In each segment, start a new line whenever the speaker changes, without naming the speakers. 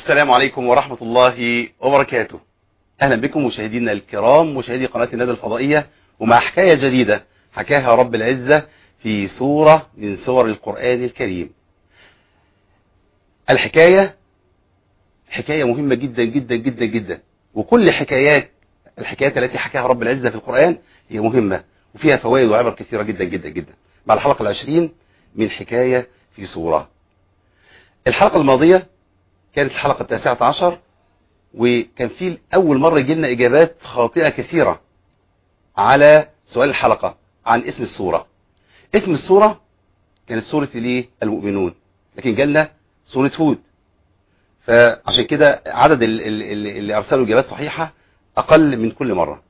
السلام عليكم ورحمة الله وبركاته أهلا بكم مشاهدينا الكرام مشاهدي قناة الندى الفضائية ومع حكاية جديدة حكاها رب العزة في سورة من سور القرآن الكريم الحكاية حكاية مهمة جدا جدا جدا جدا وكل حكايات الحكايات التي حكاها رب العزة في القرآن هي مهمة وفيها فوائد وعبر كثيرة جدا جدا جدا مع الحلقة العشرين من حكاية في سورة الحلقة الماضية كانت الحلقة التاسعة عشر وكان في أول مرة جيلنا إجابات خاطئة كثيرة على سؤال الحلقة عن اسم السورة اسم السورة كانت سورة ليه المؤمنون لكن جالنا سورة هود فعشان كده عدد ال- ال- ال- اللي أرسلوا إجابات صحيحة أقل من كل مرة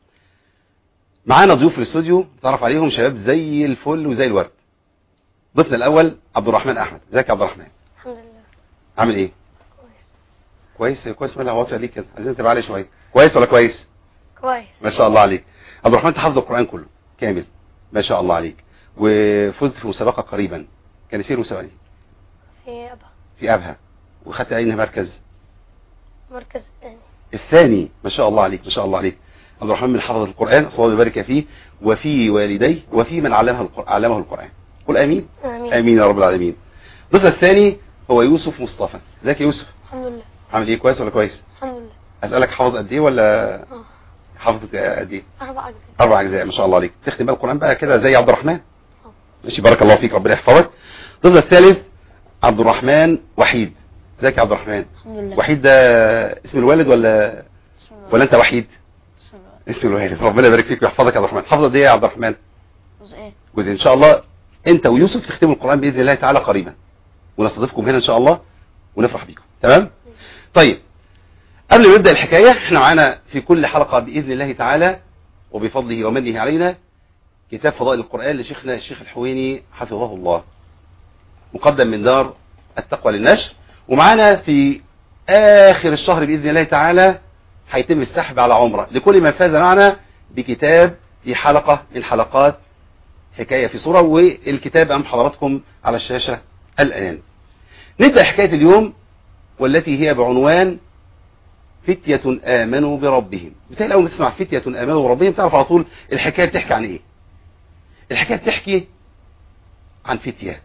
معانا ضيوف في الاستوديو تعرف عليهم شباب زي الفل وزي الورد ضيفنا الأول عبد الرحمن أحمد ازيك يا عبد الرحمن
الحمد لله
عامل ايه
كويس
كويس كويس مالها واطي عليك كده عايزين تبقى عليه شويه كويس ولا كويس
كويس
ما شاء الله عليك عبد الرحمن انت حافظ القران كله كامل ما شاء الله عليك وفزت في مسابقه قريبا كانت فين المسابقه دي
في أبا
في ابها وخدت اي مركز
المركز الثاني
الثاني ما شاء الله عليك ما شاء الله عليك عبد الرحمن من حفظ القران صلى الله يبارك فيه وفي والديه وفي من علمها القرآن علمه القران قل امين
آمين
امين يا رب العالمين ضيفنا الثاني هو يوسف مصطفى ازيك يا يوسف
الحمد لله
عامل ايه كويس ولا كويس
الحمد لله
اسالك حافظ قد ايه ولا
اه
حافظ قد ايه
أربع أجزاء
اربع اجزاء ما شاء الله عليك تختم بقى القران بقى كده زي عبد الرحمن ماشي بارك الله فيك ربنا يحفظك ضد الثالث عبد الرحمن وحيد ازيك يا عبد الرحمن
الحمد لله
وحيد ده اسم الوالد ولا
بسم الله
ولا انت وحيد
بسم الله
اسم الوالد ربنا يبارك فيك ويحفظك يا عبد الرحمن حافظ قد ايه يا عبد الرحمن
جزء إيه
وإن شاء الله انت ويوسف تختموا القران باذن الله تعالى قريبا ونستضيفكم هنا ان شاء الله ونفرح بيكم تمام طيب قبل ما نبدا الحكايه احنا معانا في كل حلقه باذن الله تعالى وبفضله ومنه علينا كتاب فضائل القرآن لشيخنا الشيخ الحويني حفظه الله مقدم من دار التقوى للنشر ومعانا في آخر الشهر بإذن الله تعالى هيتم السحب على عمرة لكل من فاز معنا بكتاب في حلقة من حلقات حكاية في صورة والكتاب أمام حضراتكم على الشاشة الآن نبدأ حكاية اليوم والتي هي بعنوان فتية آمنوا بربهم بالتالي أول ما تسمع فتية آمنوا بربهم تعرف على طول الحكاية بتحكي عن إيه الحكاية بتحكي عن فتية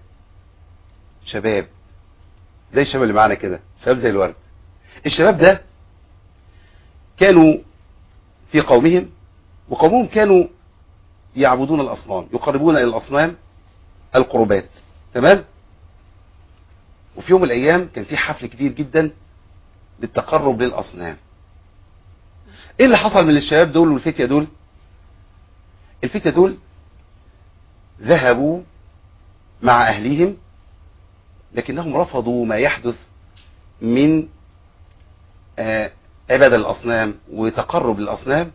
شباب زي الشباب اللي معانا كده شباب زي الورد الشباب ده كانوا في قومهم وقومهم كانوا يعبدون الأصنام يقربون إلى الأصنام القربات تمام وفي يوم من الأيام كان في حفل كبير جدا للتقرب للأصنام ايه اللي حصل من الشباب دول والفتية دول الفتية دول ذهبوا مع أهليهم لكنهم رفضوا ما يحدث من آه، عبادة الأصنام وتقرب للأصنام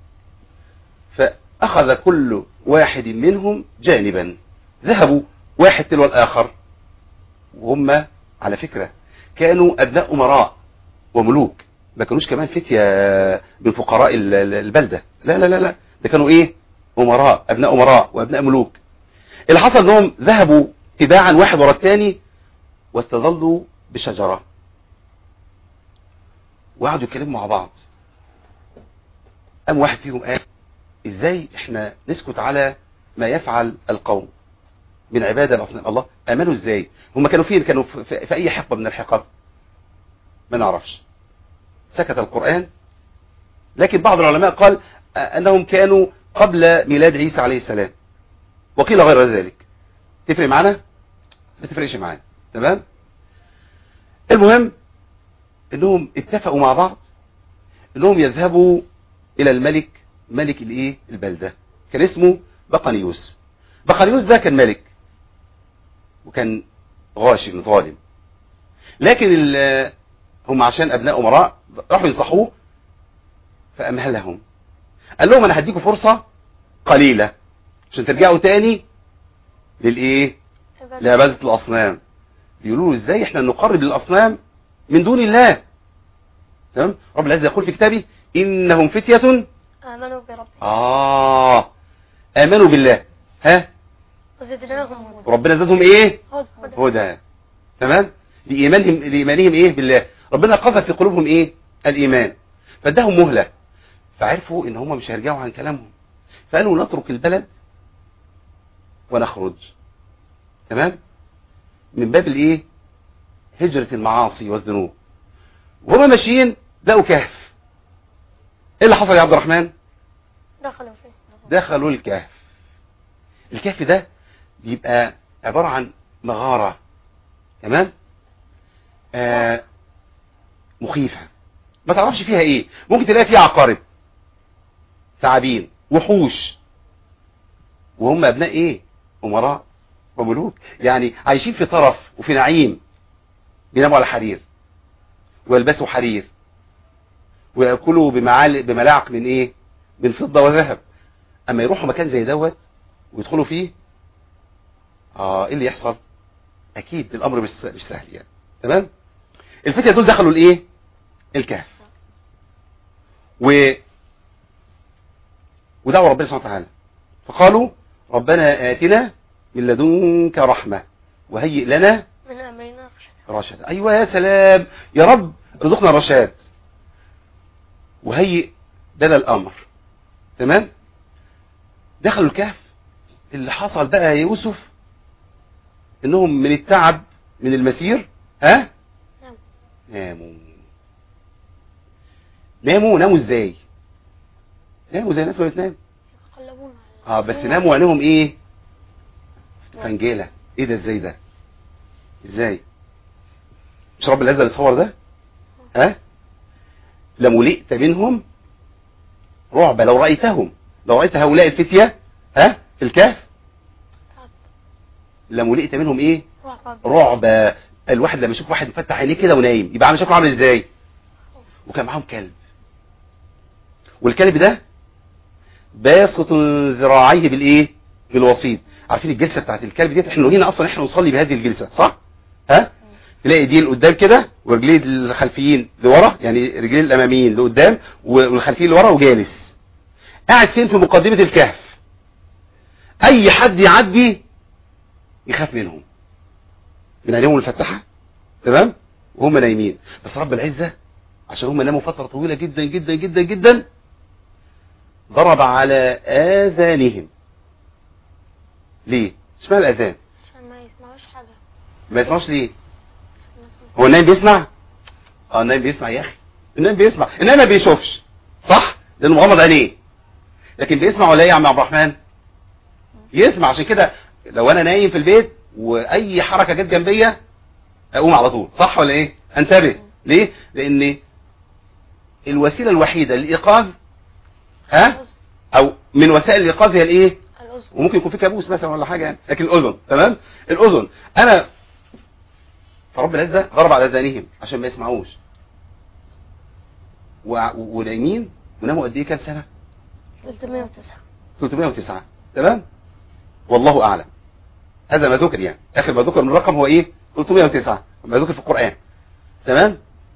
فأخذ كل واحد منهم جانبا ذهبوا واحد تلو الآخر وهم على فكرة كانوا أبناء أمراء وملوك ما كانوش كمان فتية من فقراء ال- ال- البلدة لا لا لا لا ده كانوا ايه أمراء أبناء أمراء وأبناء ملوك اللي حصل انهم ذهبوا تباعا واحد ورا الثاني واستظلوا بشجرة وقعدوا يتكلموا مع بعض قام واحد فيهم قال ازاي احنا نسكت على ما يفعل القوم من عبادة الأصنام الله امنوا ازاي هم كانوا فين كانوا في, في, في اي حقبة من الحقب ما نعرفش سكت القرآن لكن بعض العلماء قال انهم كانوا قبل ميلاد عيسى عليه السلام وقيل غير ذلك تفرق معانا ما تفرقش معانا تمام المهم انهم اتفقوا مع بعض انهم يذهبوا الى الملك ملك الايه البلده كان اسمه بقنيوس بقنيوس ده كان ملك وكان غاشم ظالم لكن ال- هم عشان ابناء امراء راحوا ينصحوه فامهلهم قال لهم انا هديكم فرصه قليله عشان ترجعوا تاني للايه لعباده الاصنام يقولوا له ازاي احنا نقرب للاصنام من دون الله تمام رب العزه يقول في كتابه انهم فتيه
آمنوا بربهم
اه امنوا بالله ها
وزدناهم هدى
وربنا زادهم ايه
هدى هدى
هدى تمام لايمانهم لايمانهم ايه بالله ربنا قذف في قلوبهم ايه الايمان فاداهم مهله فعرفوا ان هم مش هيرجعوا عن كلامهم فقالوا نترك البلد ونخرج تمام من باب الايه هجرة المعاصي والذنوب وهم ماشيين لقوا كهف ايه اللي حصل يا عبد الرحمن
دخلوا فيه
دخلوا الكهف الكهف ده بيبقى عبارة عن مغارة تمام آه مخيفة ما تعرفش فيها ايه ممكن تلاقي فيها عقارب ثعابين وحوش وهم ابناء ايه امراء وملوك يعني عايشين في طرف وفي نعيم بيناموا على حرير ويلبسوا حرير ويأكلوا بمعالق بملاعق من ايه من فضة وذهب اما يروحوا مكان زي دوت ويدخلوا فيه اه ايه اللي يحصل اكيد الامر مش مش سهل يعني تمام الفتية دول دخلوا الايه الكهف و ودعوا ربنا سبحانه وتعالى فقالوا ربنا آتنا من لدنك رحمة وهيئ لنا
من أمرنا رشدا
رشدا أيوة يا سلام يا رب ارزقنا الرشاد وهيئ لنا الأمر تمام دخلوا الكهف اللي حصل بقى يا يوسف انهم من التعب من المسير ها
نعم
ناموا ناموا ناموا ازاي ناموا زي الناس ما بتنام
يتقلبون
اه بس ناموا عينيهم ايه فنجيلة ايه ده ازاي ده ازاي مش رب العزة اللي صور ده ها لملئت منهم رعب لو رأيتهم لو رأيت هؤلاء الفتية ها في الكهف لملئت منهم ايه
رعب
رعب الواحد لما يشوف واحد مفتح عينيه كده ونايم يبقى عامل شكله عامل ازاي وكان معاهم كلب والكلب ده باسط ذراعيه بالايه بالوسيط عارفين الجلسه بتاعت الكلب ديت احنا هنا اصلا احنا نصلي بهذه الجلسه صح ها تلاقي دي لقدام كده ورجليه الخلفيين لورا يعني رجليه الاماميين لقدام والخلفيين لورا وجالس قاعد فين في مقدمه الكهف اي حد يعدي يخاف منهم من عينيهم المفتحه تمام وهم نايمين بس رب العزه عشان هم ناموا فتره طويله جدا جدا جدا جدا ضرب على اذانهم ليه اسمها الاذان
عشان ما يسمعوش حاجة
ما يسمعوش ليه
الناس
هو النايم بيسمع اه النايم بيسمع يا اخي النايم بيسمع النايم ما بيشوفش صح لانه مغمض عينيه لكن بيسمع ولا ايه يا عم عبد الرحمن يسمع عشان كده لو انا نايم في البيت واي حركه جت جنبيا اقوم على طول صح ولا ايه انتبه ليه لان الوسيله الوحيده للايقاظ ها
الأذن
او من وسائل الايقاظ هي الايه
الأذن
وممكن يكون في كابوس مثلا ولا حاجه يعني لكن الاذن تمام الاذن انا فرب العزه ضرب على اذانهم عشان ما يسمعوش وع- ونايمين وناموا قد ايه كام سنه
309
309 تمام والله اعلم هذا ما ذكر يعني اخر ما ذكر من الرقم هو ايه 309 ما ذكر في القران تمام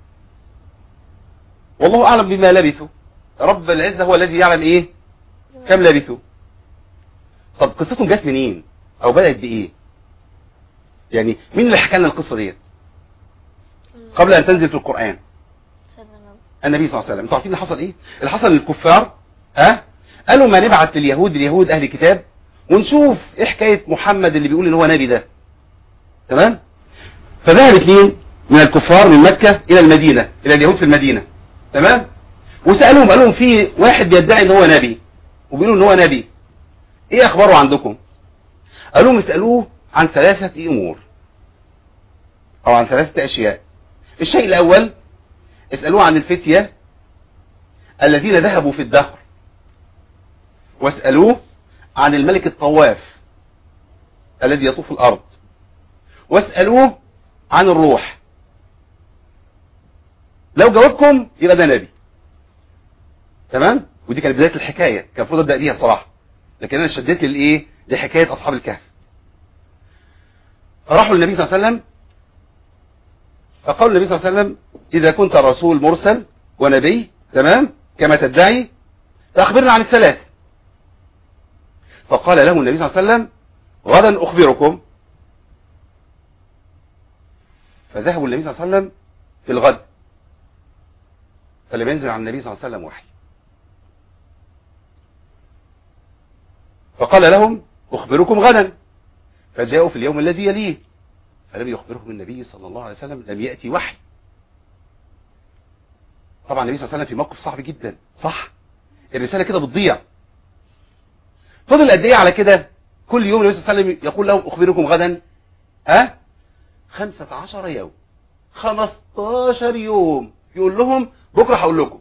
والله اعلم بما لبثوا رب العزه هو الذي يعلم ايه كم لبثوا طب قصتهم جت منين او بدات بايه يعني مين اللي حكى لنا القصه ديت قبل ان تنزل في القران
سيدنا النبي
النبي صلى الله عليه وسلم انتوا عارفين اللي حصل ايه اللي حصل للكفار ها قالوا ما نبعت لليهود اليهود اهل الكتاب ونشوف ايه حكايه محمد اللي بيقول ان هو نبي ده تمام فذهب اثنين من الكفار من مكه الى المدينه الى اليهود في المدينه تمام وسالوهم قالوا لهم في واحد بيدعي ان هو نبي وبيقولوا ان هو نبي ايه اخباره عندكم قالوا لهم اسالوه عن ثلاثه امور او عن ثلاثه اشياء الشيء الاول اسألوه عن الفتية الذين ذهبوا في الدهر واسألوه عن الملك الطواف الذي يطوف الأرض واسألوه عن الروح لو جاوبكم يبقى ده نبي تمام ودي كانت بداية الحكاية كان المفروض أبدأ بيها صراحة لكن أنا شديت للإيه لحكاية أصحاب الكهف راحوا للنبي صلى الله عليه وسلم فقال النبي صلى الله عليه وسلم إذا كنت رسول مرسل ونبي تمام كما تدعي فأخبرنا عن الثلاث فقال له النبي صلى الله عليه وسلم غدا أخبركم فذهبوا النبي صلى الله عليه وسلم في الغد فلم ينزل عن النبي صلى الله عليه وسلم وحي فقال لهم أخبركم غدا فجاءوا في اليوم الذي يليه فلم يخبرهم النبي صلى الله عليه وسلم لم يأتي وحي طبعا النبي صلى الله عليه وسلم في موقف صعب جدا صح الرسالة كده بتضيع فضل قد ايه على كده كل يوم النبي صلى الله عليه وسلم يقول لهم أخبركم غدا ها خمسة عشر يوم خمستاشر يوم يقول لهم بكرة هقول لكم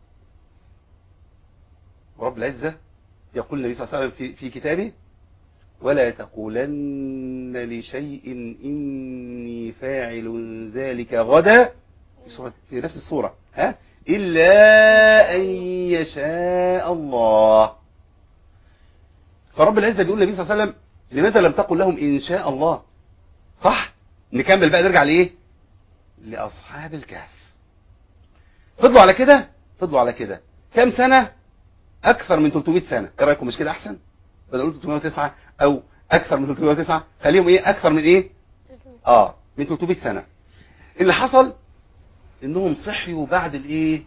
ورب العزة يقول النبي صلى الله عليه وسلم في, في كتابه ولا تقولن لشيء إني فاعل ذلك غدا في, سورة في نفس السورة ها إلا أن يشاء الله فرب العزة بيقول النبي صلى الله عليه وسلم لماذا لم تقل لهم إن شاء الله صح نكمل بقى نرجع لإيه لأصحاب الكهف فضلوا على كده فضلوا على كده كم سنة أكثر من 300 سنة إيه رأيكم مش كده أحسن بدل أقول 309 أو أكثر من 309 خليهم إيه أكثر من إيه آه من 300 سنة اللي حصل إنهم صحيوا بعد الإيه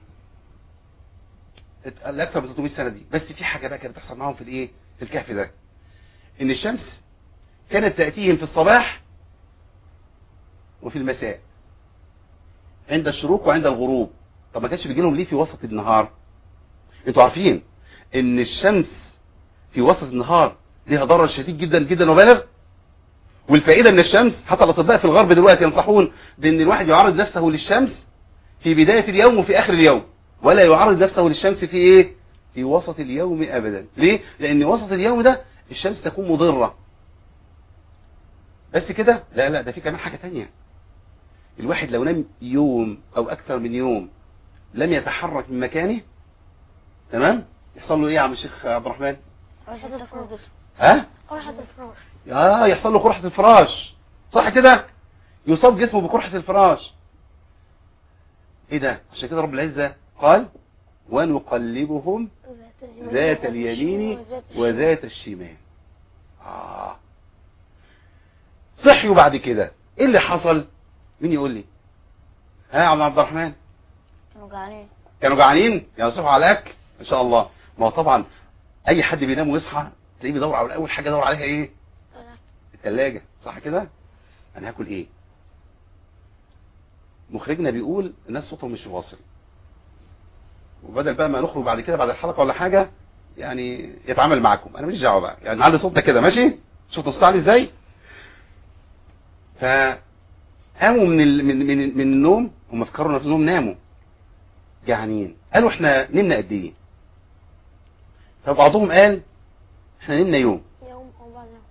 الأكثر من 300 سنة دي بس في حاجة بقى كانت بتحصل معاهم في الإيه في الكهف ده إن الشمس كانت تأتيهم في الصباح وفي المساء عند الشروق وعند الغروب طب ما كانش بيجي لهم ليه في وسط النهار انتوا عارفين ان الشمس في وسط النهار ليها ضرر شديد جدا جدا وبالغ والفائده من الشمس حتى الاطباء في الغرب دلوقتي ينصحون بان الواحد يعرض نفسه للشمس في بدايه اليوم وفي اخر اليوم ولا يعرض نفسه للشمس في ايه في وسط اليوم ابدا ليه لان وسط اليوم ده الشمس تكون مضره بس كده لا لا ده في كمان حاجه تانية الواحد لو نام يوم او اكثر من يوم لم يتحرك من مكانه تمام يحصل له ايه يا عم الشيخ عبد الرحمن
قرحة الفراش
ها
قرحة الفراش
اه يحصل له قرحة الفراش صح كده يصاب جسمه بقرحة الفراش ايه ده عشان كده رب العزة قال ونقلبهم ذات اليمين وذات الشمال آه. صحيوا بعد كده ايه اللي حصل مين يقول لي ها يا عبد الرحمن
كانوا جعانين
كانوا جعانين يصحوا على الاكل ان شاء الله ما هو طبعا اي حد بينام ويصحى تلاقيه بيدور على اول حاجه يدور عليها ايه الثلاجه صح كده انا هاكل ايه مخرجنا بيقول الناس صوتهم مش واصل وبدل بقى ما نخرج بعد كده بعد الحلقه ولا حاجه يعني يتعامل معاكم انا مش دعوه بقى يعني نعلي صوتنا كده ماشي شفتوا الصوت عامل ازاي فقاموا من ال... من من من النوم هم فكروا ان في النوم ناموا جعانين قالوا احنا نمنا قد ايه فبعضهم قال احنا نمنا يوم
يوم أو بعد يوم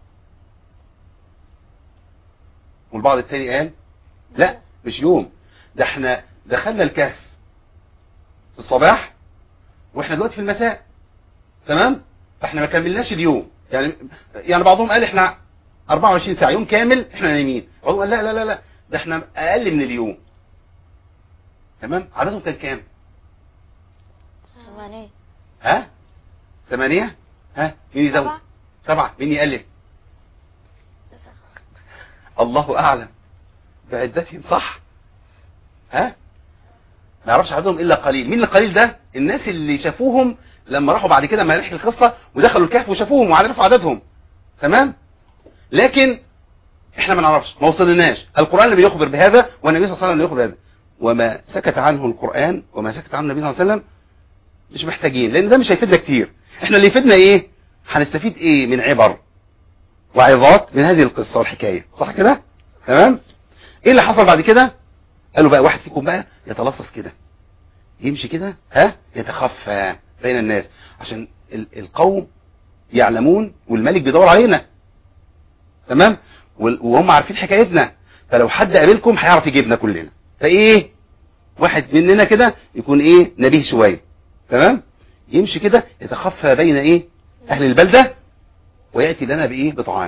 والبعض التاني قال لا مش يوم ده احنا دخلنا الكهف في الصباح واحنا دلوقتي في المساء تمام فاحنا ما كملناش اليوم يعني يعني بعضهم قال احنا 24 ساعه يوم كامل احنا نايمين بعضهم قال لا لا لا لا ده احنا اقل من اليوم تمام عددهم كان كام
ثمانية
ها ثمانية ها مين يزود
سبعة.
سبعة مين يقلل الله اعلم بعدتهم صح ها ما يعرفش عددهم الا قليل مين القليل ده الناس اللي شافوهم لما راحوا بعد كده ما نحكي القصه ودخلوا الكهف وشافوهم وعرفوا عددهم تمام لكن احنا ما نعرفش ما وصلناش القران اللي بيخبر بهذا والنبي صلى الله عليه وسلم اللي يخبر بهذا وما سكت عنه القران وما سكت عنه النبي صلى الله عليه وسلم مش محتاجين لان ده مش هيفيدنا كتير احنا اللي يفيدنا ايه هنستفيد ايه من عبر وعظات من هذه القصه والحكايه صح كده تمام ايه اللي حصل بعد كده قالوا بقى واحد فيكم بقى يتلصص كده يمشي كده ها يتخفى بين الناس عشان ال- القوم يعلمون والملك بيدور علينا تمام وال- وهم عارفين حكايتنا فلو حد قابلكم هيعرف يجيبنا كلنا فايه واحد مننا كده يكون ايه نبيه شويه تمام يمشي كده يتخفى بين ايه اهل البلده وياتي لنا بايه بطعام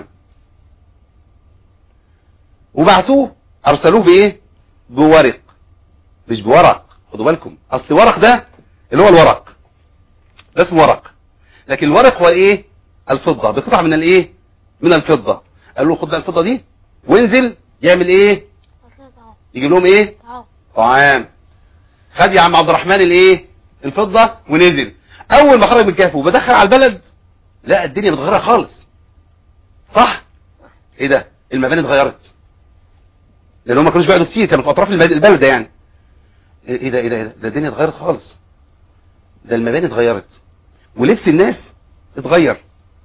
وبعتوه ارسلوه بايه بورق مش بورق خدوا بالكم اصل ورق ده اللي هو الورق ده اسمه ورق لكن الورق هو ايه الفضه بقطعه من الايه من الفضه قال له خد بقى الفضه دي وانزل يعمل ايه
أصلا تعال
يجيب لهم ايه
تعال
طعام خد يا عم عبد الرحمن الايه الفضة ونزل اول ما خرج من الكهف وبدخل على البلد لا الدنيا متغيرة خالص صح ايه ده المباني اتغيرت لان هم ما كانوش بيقعدوا كتير كانوا في اطراف البلد البلد يعني ايه ده ايه ده ايه ده ده الدنيا اتغيرت خالص ده المباني اتغيرت ولبس الناس اتغير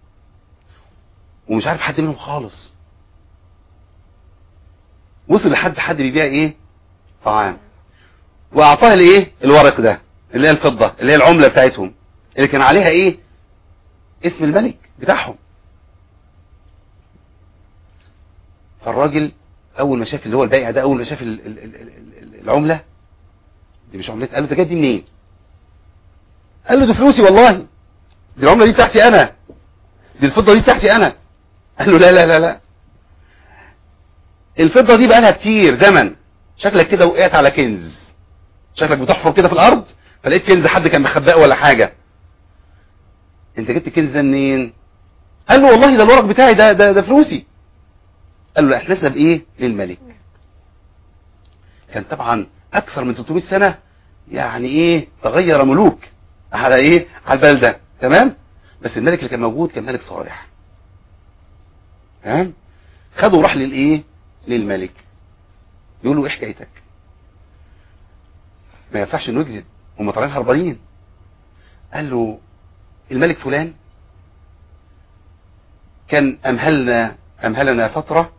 ومش عارف حد منهم خالص وصل لحد حد بيبيع ايه طعام واعطاها الايه الورق ده اللي هي الفضة اللي هي العملة بتاعتهم اللي كان عليها ايه اسم الملك بتاعهم فالراجل اول ما شاف اللي هو البائع ده اول ما شاف ال- ال- ال- ال- ال- العملة دي مش عملتي قال له ده جت دي منين قال له دي فلوسي والله دي العملة دي بتاعتي انا دي الفضة دي بتاعتي انا قال له لا لا لا لا الفضة دي بقى لها كتير زمن شكلك كده وقعت على كنز شكلك بتحفر كده في الارض فلقيت كنز حد كان مخباه ولا حاجة انت جبت الكنز ده منين قال له والله ده الورق بتاعي ده ده, ده فلوسي قال له لا احنا نسب ايه للملك كان طبعا اكثر من 300 سنة يعني ايه تغير ملوك على ايه على البلدة تمام بس الملك اللي كان موجود كان ملك صالح تمام خده وراح للايه للملك يقول له ايه حكايتك ما ينفعش انه يكذب هم طالعين هربانين قال له الملك فلان كان امهلنا امهلنا فترة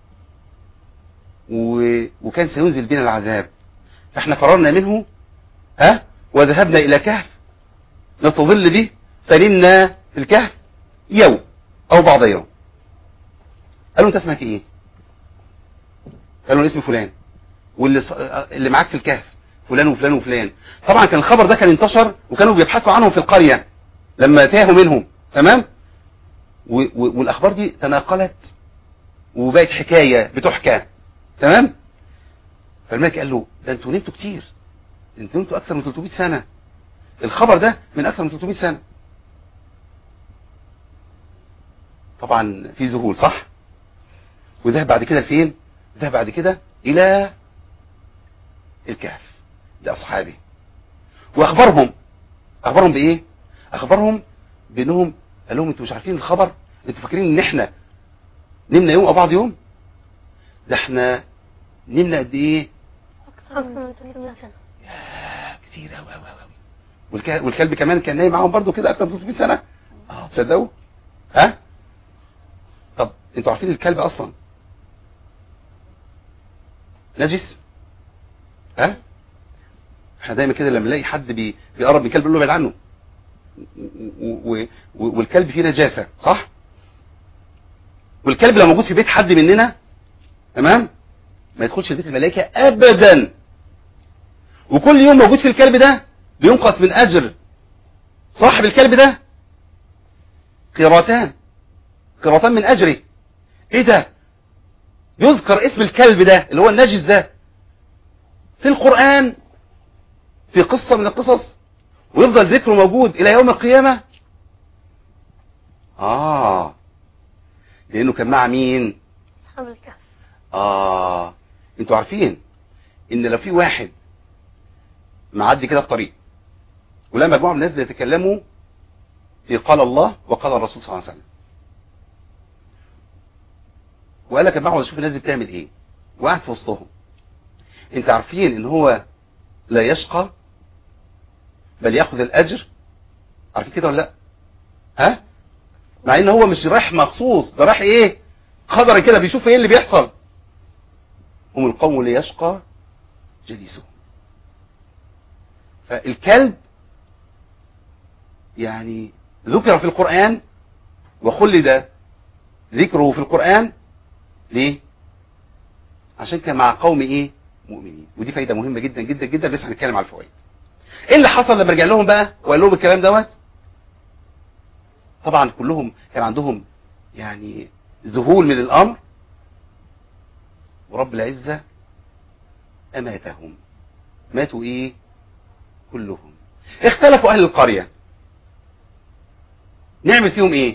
و... وكان سينزل بنا العذاب فاحنا فررنا منه ها وذهبنا الى كهف نستظل به فنمنا في الكهف يوم او بعض يوم قالوا انت اسمك ايه قالوا اسم فلان واللي ص... اللي معاك في الكهف فلان وفلان وفلان طبعا كان الخبر ده كان انتشر وكانوا بيبحثوا عنهم في القرية لما تاهوا منهم تمام و... و... والاخبار دي تناقلت وبقت حكاية بتحكى تمام فالملك قال له ده انتوا نمتوا كتير انتوا نمتوا اكثر من 300 سنة الخبر ده من اكثر من 300 سنة طبعا في ذهول صح وذهب بعد كده فين ذهب بعد كده الى الكهف لاصحابه واخبرهم اخبرهم بايه اخبرهم بانهم قال لهم انتوا مش عارفين الخبر انتوا فاكرين ان احنا نمنا يوم او بعض يوم ده احنا نمنا قد ايه
أكثر من 300 سنة
ياه، كتير قوي قوي قوي والك... والكلب كمان كان نايم معاهم برضو كده اكتر من 300 سنه اه تصدقوا ها طب انتوا عارفين الكلب اصلا نجس ها احنا دايما كده لما نلاقي حد بي... بيقرب من الكلب نقول له ابعد عنه و... و... و... والكلب فيه نجاسه صح والكلب لو موجود في بيت حد مننا تمام ما يدخلش البيت الملائكه ابدا وكل يوم موجود في الكلب ده بينقص من اجر صاحب الكلب ده قيراتان قيراتان من اجره ايه ده يذكر اسم الكلب ده اللي هو النجس ده في القرآن في قصة من القصص ويفضل ذكره موجود الى يوم القيامة اه لانه كان مع مين
أصحاب الكهف
اه انتوا عارفين ان لو في واحد معدي كده في طريق ولا مجموعه من الناس بيتكلموا في قال الله وقال الرسول صلى الله عليه وسلم وقال لك يا جماعه اشوف الناس دي بتعمل ايه وقعد في وسطهم انت عارفين ان هو لا يشقى بل ياخذ الاجر عارفين كده ولا لا ها مع ان هو مش رايح مخصوص ده رايح ايه خضر كده بيشوف ايه اللي بيحصل هم القوم ليشقى جليسهم فالكلب يعني ذكر في القرآن وخلد ذكره في القرآن ليه عشان كان مع قوم ايه مؤمنين ودي فايدة مهمة جدا جدا جدا بس هنتكلم على الفوائد ايه اللي حصل لما رجع لهم بقى وقال لهم الكلام دوت طبعا كلهم كان عندهم يعني ذهول من الامر ورب العزة اماتهم ماتوا ايه كلهم اختلفوا اهل القرية نعمل فيهم ايه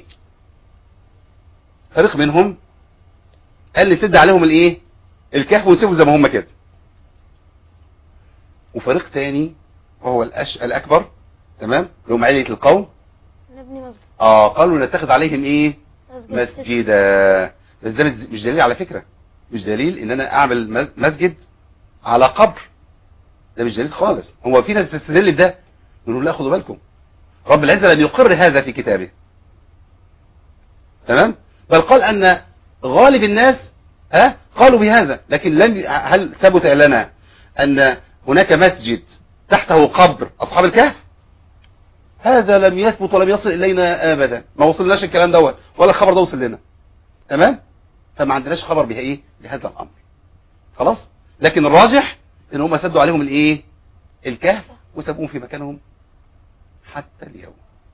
فريق منهم قال نسد عليهم الايه الكهف ونسيبهم زي ما هم كده وفريق تاني وهو الأش... الأكبر تمام اللي هم علية القوم
نبني مسجد
اه قالوا نتخذ عليهم ايه
مسجد
مسجدا بس ده مش مش دليل على فكرة مش دليل ان انا اعمل مس- مسجد على قبر ده مش دليل خالص هو في ناس تستدل بده نقول لا خدوا بالكم رب العزة لم يقر هذا في كتابه تمام بل قال ان غالب الناس ها قالوا بهذا لكن لم ي- هل ثبت لنا ان هناك مسجد تحته قبر اصحاب الكهف هذا لم يثبت ولم يصل الينا ابدا ما وصلناش الكلام دوت ولا الخبر ده وصل لنا تمام فما عندناش خبر بها ايه بهذا الامر خلاص لكن الراجح ان هم سدوا عليهم الايه الكهف وسابوهم في مكانهم حتى اليوم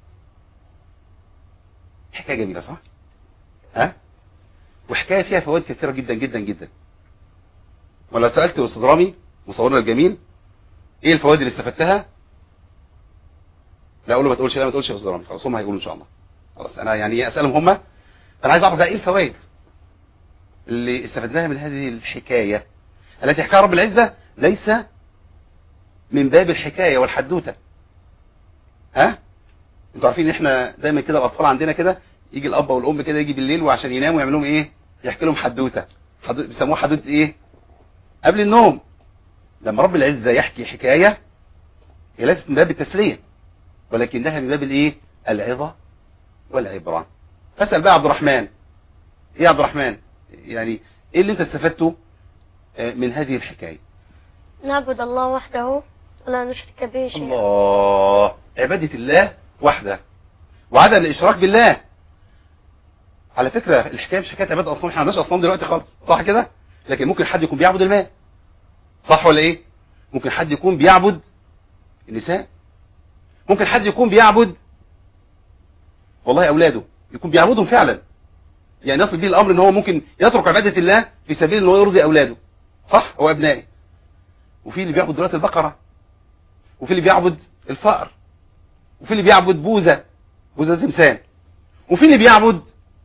حكايه جميله صح ها وحكايه فيها فوائد كثيره جدا جدا جدا ولا سالت استاذ رامي مصورنا الجميل ايه الفوائد اللي استفدتها لا اقول له ما تقولش لا ما تقولش يا استاذ رامي خلاص هم هيقولوا ان شاء الله خلاص انا يعني اسالهم هم انا عايز اعرف بقى ايه الفوائد اللي استفدناها من هذه الحكايه التي حكاها رب العزه ليس من باب الحكايه والحدوته ها انتوا عارفين ان احنا دايما كده الاطفال عندنا كده يجي الاب والام كده يجي بالليل وعشان يناموا يعمل لهم ايه يحكي لهم حدوته حدو... بيسموها حدوته ايه قبل النوم لما رب العزه يحكي حكايه هي ليست من باب التسليه ولكنها من باب الايه العظه والعبره فاسال بقى عبد الرحمن ايه يا عبد الرحمن يعني ايه اللي انت استفدته آه، من هذه الحكايه
نعبد الله وحده ولا نشرك به شيئا
الله عبادة الله وحده وعدم الإشراك بالله على فكرة الحكاية مش حكاية عبادة أصنام احنا ما عندناش أصنام دلوقتي خالص صح كده لكن ممكن حد يكون بيعبد المال صح ولا إيه ممكن حد يكون بيعبد النساء ممكن حد يكون بيعبد والله أولاده يكون بيعبدهم فعلا يعني يصل به الأمر إن هو ممكن يترك عبادة الله في سبيل إن هو يرضي أولاده صح هو أبنائه وفي اللي بيعبد دلوقتي البقرة وفي اللي بيعبد الفأر وفي اللي بيعبد بوزة بوزة تمثال وفي اللي بيعبد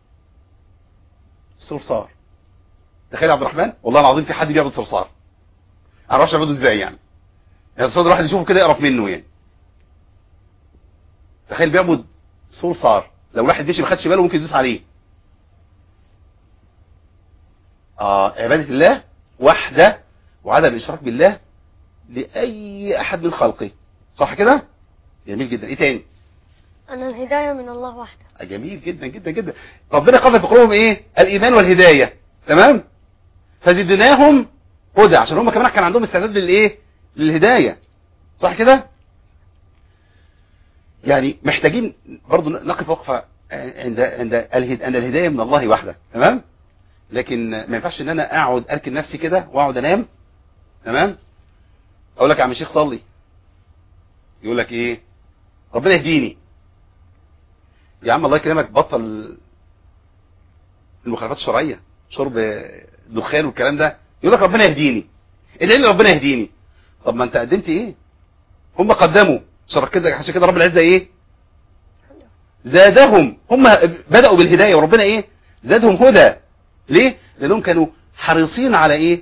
الصرصار تخيل يا عبد الرحمن والله العظيم في حد بيعبد صرصار انا ما اعرفش اعبده ازاي يعني يعني الصرصار الواحد يشوفه كده يقرف منه يعني تخيل بيعبد صرصار لو واحد مشي ما خدش باله ممكن يدوس عليه اه عبادة الله وحده وعدم الاشراك بالله لأي أحد من خلقه صح كده جميل جدا ايه تاني
أن الهداية من الله وحده
آه، جميل جدا جدا جدا ربنا قذف في قلوبهم ايه الايمان والهدايه تمام فزدناهم هدى عشان هم كمان كان عندهم استعداد للايه للهدايه صح كده يعني محتاجين برضو نقف وقفه عند عند الهد... ان الهدايه من الله وحده تمام لكن ما ينفعش ان انا اقعد اركن نفسي كده واقعد انام تمام اقول لك يا عم الشيخ صلي يقول لك ايه ربنا يهديني يا عم الله يكرمك بطل المخالفات الشرعيه شرب دخان والكلام ده يقول لك ربنا يهديني ادعي لي ربنا يهديني طب ما انت قدمت ايه هم قدموا شرك كده عشان كده رب العزه ايه زادهم هم بداوا بالهدايه وربنا ايه زادهم هدى ليه لانهم كانوا حريصين على ايه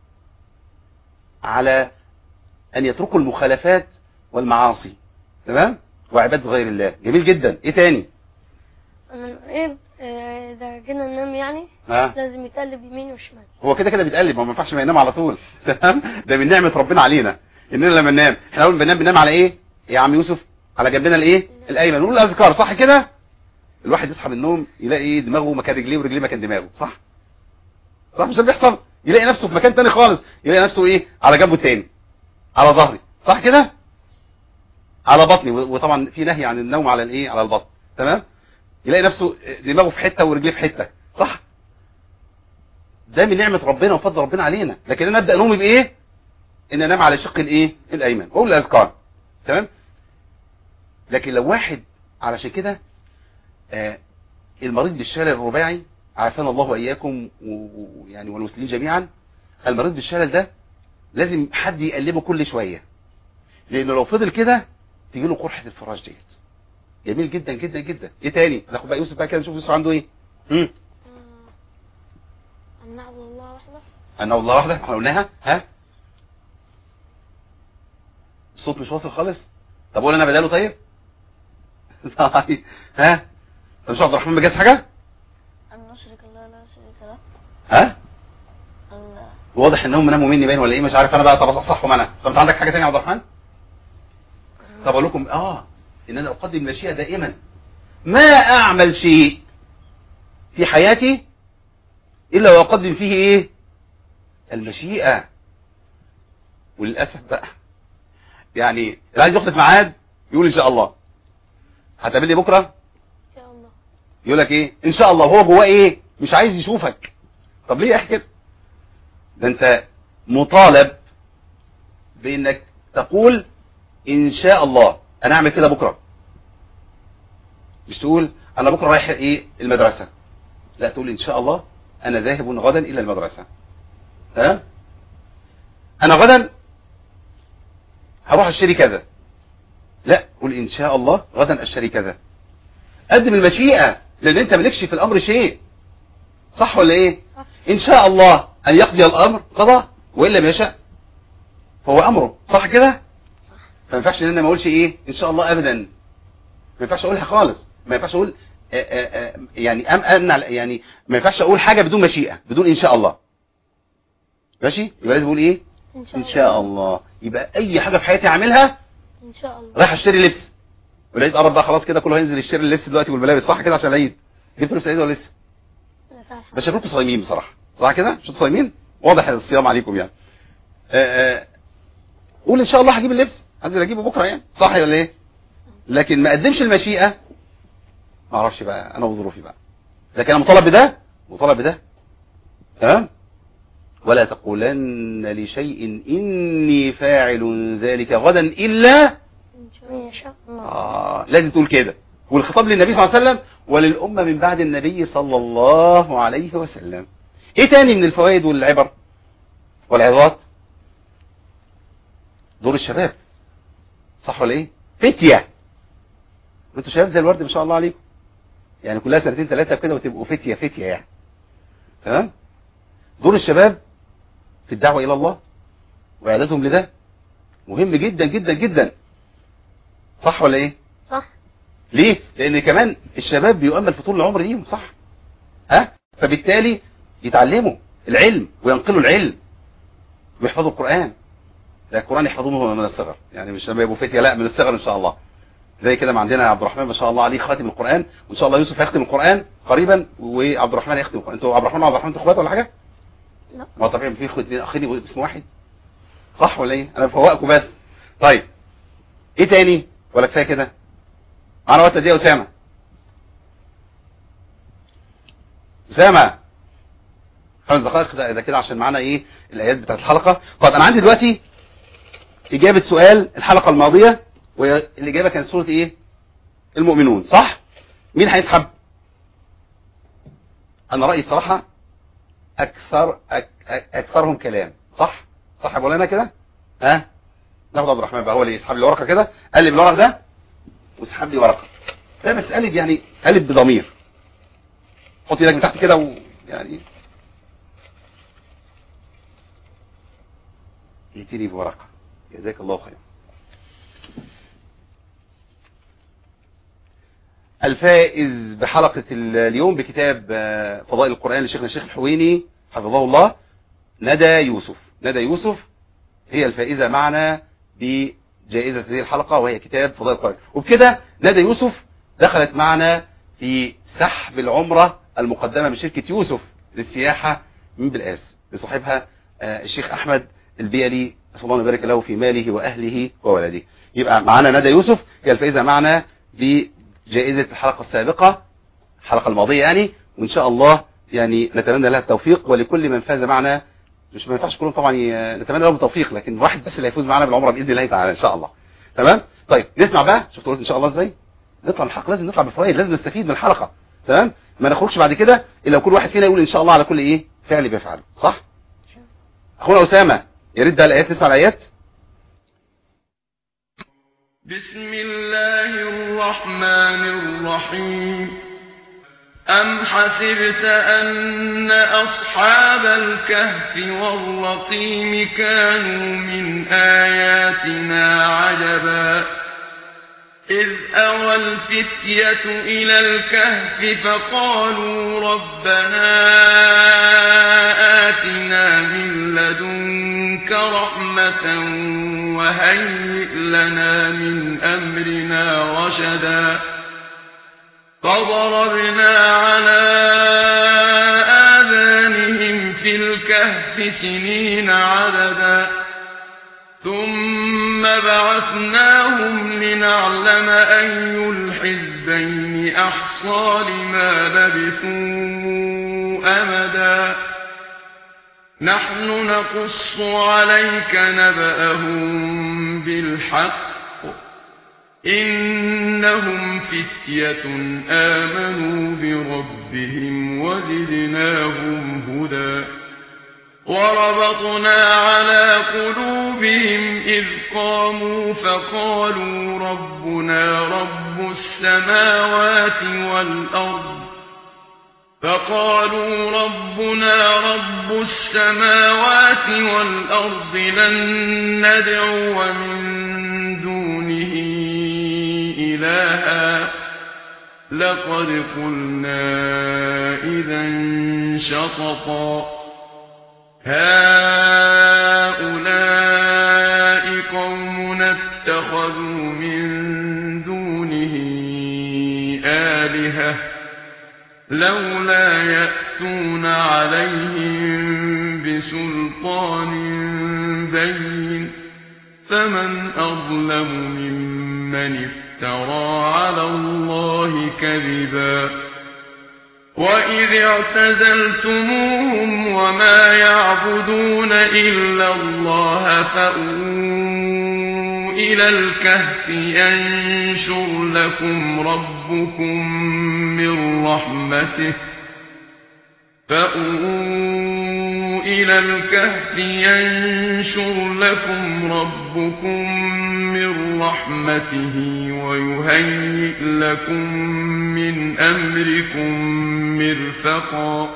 على ان يتركوا المخالفات والمعاصي تمام وعباده غير الله جميل جدا ايه تاني
أن المريض آه، إذا جينا ننام يعني
ها
لازم يتقلب يمين وشمال
هو كده كده بيتقلب هو ما ينفعش ما ينام على طول تمام ده من نعمه ربنا علينا اننا لما ننام احنا اول ما بننام بننام على ايه يا عم يوسف على جنبنا الايه الايمن نقول الاذكار صح كده الواحد يصحى من النوم يلاقي ايه دماغه مكان رجليه ورجليه مكان دماغه صح صح مش ده اللي بيحصل يلاقي نفسه في مكان تاني خالص يلاقي نفسه ايه على جنبه التاني على ظهري صح كده على بطني و- وطبعا في نهي عن النوم على الايه على البطن تمام يلاقي نفسه دماغه في حته ورجليه في حته صح ده من نعمه ربنا وفضل ربنا علينا لكن انا ابدا نومي بايه ان انام على شق الايه الايمن واقول الاذكار تمام لكن لو واحد علشان كده آه المريض بالشلل الرباعي عافانا الله واياكم و- ويعني والمسلمين جميعا المريض بالشلل ده لازم حد يقلبه كل شويه لانه لو فضل كده تيجي له قرحه الفراش ديت جميل جدا جدا جدا ايه تاني ناخد بقى يوسف بقى كده نشوف يوسف عنده ايه امم
أن نعبد الله وحده
ان الله وحده احنا قلناها ها الصوت مش واصل خالص طب قول انا بداله طيب طيب ها طب مش عبد الرحمن مجاز حاجه
أن نشرك الله لا شريك له
ها
ال-
واضح انهم ناموا مني باين ولا ايه مش عارف انا بقى طب اصحصحهم انا طب انت عندك حاجه ثانيه يا عبد الرحمن طب اقول لكم اه ان انا اقدم المشيئه دائما ما اعمل شيء في حياتي الا واقدم فيه ايه المشيئه وللاسف بقى يعني اللي عايز يخطف ميعاد يقول ان شاء الله هتقابلني بكره
إن شاء الله
يقول لك ايه ان شاء الله هو جواه ايه مش عايز يشوفك طب ليه يا اخي كده ده انت مطالب بانك تقول ان شاء الله انا اعمل كده بكره مش تقول انا بكره رايح ايه المدرسه لا تقول ان شاء الله انا ذاهب غدا الى المدرسه ها انا غدا هروح اشتري كذا لا قول ان شاء الله غدا اشتري كذا قدم المشيئة لان انت مالكش في الامر شيء صح ولا ايه
صح.
ان شاء الله ان يقضي الامر قضى وان لم يشاء فهو امره صح كده فما ينفعش ان انا ما اقولش ايه ان شاء الله ابدا ما ينفعش اقولها خالص ما ينفعش اقول آآ آآ يعني أم أمنع يعني ما ينفعش اقول حاجه بدون مشيئه بدون ان شاء الله ماشي يبقى لازم اقول ايه
إن شاء
ان
الله
شاء الله يبقى اي حاجه في حياتي اعملها
إن شاء الله
رايح اشتري لبس والعيد قرب بقى خلاص كده كله هينزل يشتري اللبس دلوقتي والملابس صح كده عشان العيد جبت لبس العيد ولا لسه
لا تعال.
بس شكلكم صايمين بصراحه صح كده مش انتوا صايمين واضح الصيام عليكم يعني آه، آه، قول ان شاء الله هجيب اللبس هنزل اجيبه بكره يعني صح ولا ايه لكن ما قدمش المشيئه ما اعرفش بقى انا وظروفي بقى لكن انا مطالب بده مطالب بده تمام ولا تقولن لشيء اني فاعل ذلك غدا الا
إن شاء الله إن شاء الله
آه لازم تقول كده والخطاب للنبي صلى الله عليه وسلم وللأمة من بعد النبي صلى الله عليه وسلم ايه تاني من الفوائد والعبر والعظات دور الشباب صح ولا ايه فتية انتوا شباب زي الورد ما شاء الله عليكم يعني كلها سنتين ثلاثة كده وتبقوا فتية فتية يعني تمام دور الشباب في الدعوة إلى الله وإعدادهم لده مهم جدا جدا جدا صح ولا ايه
صح
ليه لان كمان الشباب بيؤمل في طول العمر ليهم صح ها فبالتالي يتعلموا العلم وينقلوا العلم ويحفظوا القرآن ده القرآن يحفظوه من الصغر يعني مش لما يبقوا فتية لا من الصغر ان شاء الله زي كده ما عندنا عبد الرحمن ما شاء الله عليه خاتم القرآن وان شاء الله يوسف هيختم القرآن قريبا وعبد الرحمن هيختم القرآن انتوا عبد الرحمن وعبد الرحمن انتوا اخوات ولا حاجه
لا
ما طبيعي في اخوات اتنين اخين باسم واحد صح ولا ايه انا بفوقكم بس طيب ايه تاني ولا كفايه كده معانا وقت قد ايه يا اسامه اسامه خمس دقائق ده ده كده عشان معانا ايه الايات بتاعت الحلقه طيب انا عندي دلوقتي اجابه سؤال الحلقه الماضيه والاجابه كانت سوره ايه المؤمنون صح مين هيسحب انا رايي صراحه اكثر أك أك اكثرهم كلام صح صح يا مولانا كده ها ناخد عبد الرحمن بقى هو اللي يسحب لي ورقه كده قلب الورق ده واسحب لي ورقه لا بس قلب يعني قلب بضمير حط ايدك من تحت كده ويعني ائتني بورقه جزاك الله خير الفائز بحلقة اليوم بكتاب آه، فضائل القرآن لشيخنا الشيخ الحويني حفظه الله ندى يوسف ندى يوسف هي الفائزة معنا بجائزة هذه الحلقة وهي كتاب فضائل القرآن وبكده ندى يوسف دخلت معنا في سحب العمرة المقدمة من شركة يوسف للسياحة من بالآس لصاحبها آه، الشيخ أحمد البيلي أسأل الله أن يبارك له في ماله وأهله وولده يبقى معنا ندى يوسف هي الفائزة معنا بجائزة الحلقة السابقة الحلقة الماضية يعني وإن شاء الله يعني نتمنى لها التوفيق ولكل من فاز معنا مش ما ينفعش كلهم طبعا ي- نتمنى لهم التوفيق لكن واحد بس اللي هيفوز معنا بالعمره باذن الله تعالى ان شاء الله تمام طيب نسمع بقى شفتوا قلت ان شاء الله ازاي نطلع من الحلقه لازم نطلع بفوائد لازم نستفيد من الحلقه تمام ما نخرجش بعد كده الا كل واحد فينا يقول ان شاء الله على كل ايه فعل بيفعله صح اخونا اسامه يا ريت بقى الايات نسمع الايات
بسم الله الرحمن الرحيم أم حسبت أن أصحاب الكهف والرقيم كانوا من آياتنا عجبا إذ أوى الفتية إلى الكهف فقالوا ربنا آتنا من لدنك رحمة وهيئ لنا من أمرنا رشدا فضربنا على آذانهم في الكهف سنين عددا ثم بعثناهم لنعلم أي الحزبين أحصى لما لبثوا أمدا نحن نقص عليك نبأهم بالحق إنهم فتية آمنوا بربهم وزدناهم هدى وربطنا على قلوبهم إذ قاموا فقالوا ربنا رب السماوات والأرض فقالوا ربنا رب السماوات والأرض لن ندعو من دونه إلها لقد قلنا إذا شططا هؤلاء قوم اتخذوا من دونه آلهة لولا يأتون عليهم بسلطان بين فمن أظلم ممن افترى على الله كذبا وإذ اعتزلتموهم وما يعبدون إلا الله فأووا إلى الكهف ينشر لكم ربكم من رحمته فأووا إلى الكهف ينشر لكم ربكم من رحمته ويهيئ لكم من أمركم مرفقا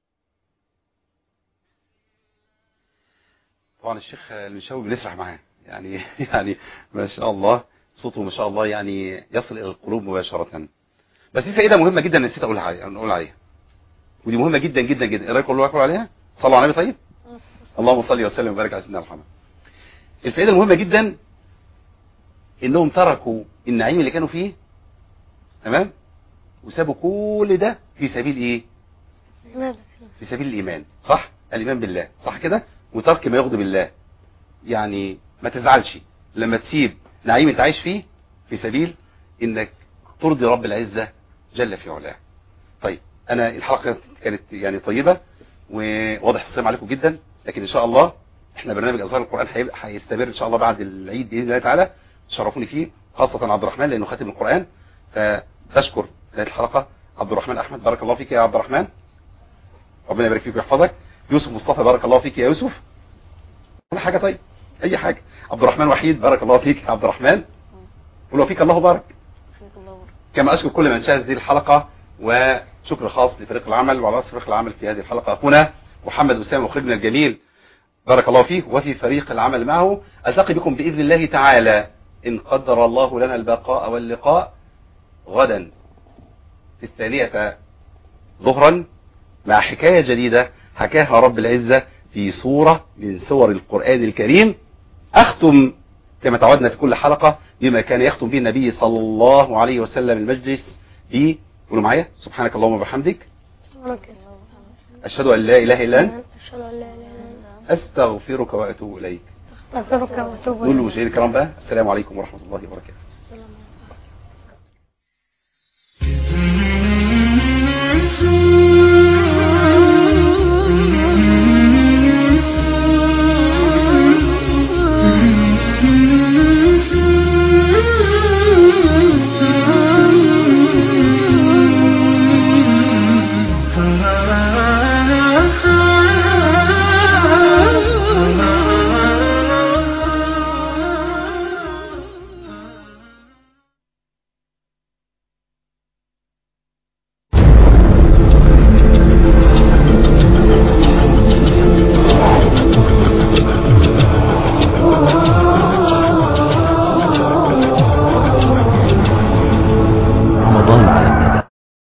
طبعا الشيخ المشاوي بنسرح معاه يعني يعني ما شاء الله صوته ما شاء الله يعني يصل الى القلوب مباشره بس في فائده مهمه جدا نسيت اقولها عليها نقول عليها ودي مهمه جدا جدا جدا ايه رايكم كل واحد عليها صلوا على النبي طيب اللهم صل وسلم وبارك على سيدنا محمد الفائده المهمه جدا انهم تركوا النعيم اللي كانوا فيه تمام وسابوا كل ده في سبيل ايه
لماذا
في سبيل الايمان صح الايمان بالله صح كده وترك ما يغضب الله يعني ما تزعلش لما تسيب نعيم انت عايش فيه في سبيل انك ترضي رب العزة جل في علاه طيب انا الحلقة كانت يعني طيبة وواضح الصيام عليكم جدا لكن ان شاء الله احنا برنامج ازهار القرآن هيبقى- هيستمر ان شاء الله بعد العيد باذن الله تعالى تشرفوني فيه خاصة عبد الرحمن لانه خاتم القرآن فبشكر هذه الحلقة عبد الرحمن احمد بارك الله فيك يا عبد الرحمن ربنا يبارك فيك ويحفظك يوسف مصطفى بارك الله فيك يا يوسف كل حاجة طيب اي حاجة عبد الرحمن وحيد بارك الله فيك يا عبد الرحمن ولو فيك الله بارك كما أشكر كل من شاهد هذه الحلقة وشكر خاص لفريق العمل وعلى رأس فريق العمل في هذه الحلقة أخونا محمد أسامة مخرجنا الجميل بارك الله فيه وفي فريق العمل معه ألتقي بكم بإذن الله تعالى إن قدر الله لنا البقاء واللقاء غدا في الثانية ظهرا مع حكاية جديدة حكاها رب العزة في صورة من صور القرآن الكريم أختم كما تعودنا في كل حلقة بما كان يختم به النبي صلى الله عليه وسلم المجلس ب قولوا معايا سبحانك اللهم وبحمدك
سبحانك
أشهد أن لا إله إلا أنت
أشهد أن لا إله إلا أنت
أستغفرك وأتوب إليك
أستغفرك وأتوب
نقول
إليك
للمشاهدين الكرام بقى السلام عليكم ورحمة الله وبركاته